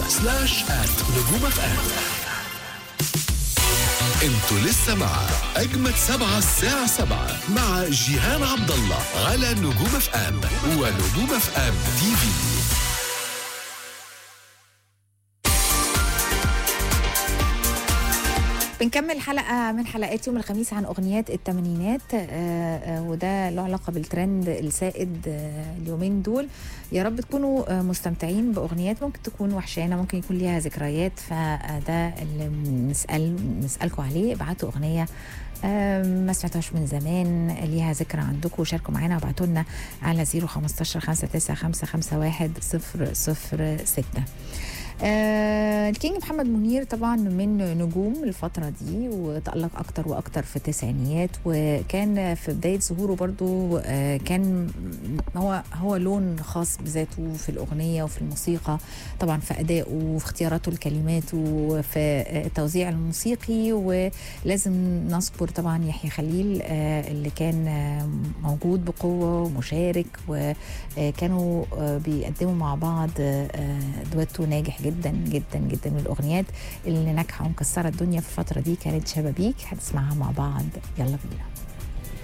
سلاش آت نجوم اف ام انتوا لسه مع اجمد سبعة الساعة سبعة مع جيهان عبد الله على نجوم اف ام ونجوم اف ام تي في بنكمل حلقة من حلقات يوم الخميس عن أغنيات الثمانينات وده له علاقة بالترند السائد آه، اليومين دول يا رب تكونوا آه، مستمتعين بأغنيات ممكن تكون وحشانة ممكن يكون ليها ذكريات فده اللي نسأل نسألكم عليه ابعتوا أغنية آه، ما سمعتوهاش من زمان ليها ذكرى عندكم وشاركوا معانا وابعتوا لنا على 015 59551 006 آه الكينج محمد منير طبعا من نجوم الفترة دي وتألق أكتر وأكتر في التسعينيات وكان في بداية ظهوره برضو آه كان هو هو لون خاص بذاته في الأغنية وفي الموسيقى طبعا في أدائه وفي اختياراته الكلمات وفي آه، التوزيع الموسيقي ولازم نذكر طبعا يحيى خليل آه اللي كان آه موجود بقوة ومشارك وكانوا آه بيقدموا مع بعض آه دويتو ناجح جدا جدا جدا من الاغنيات اللي ناجحه ومكسره الدنيا في الفتره دي كانت شبابيك هتسمعها مع بعض يلا بينا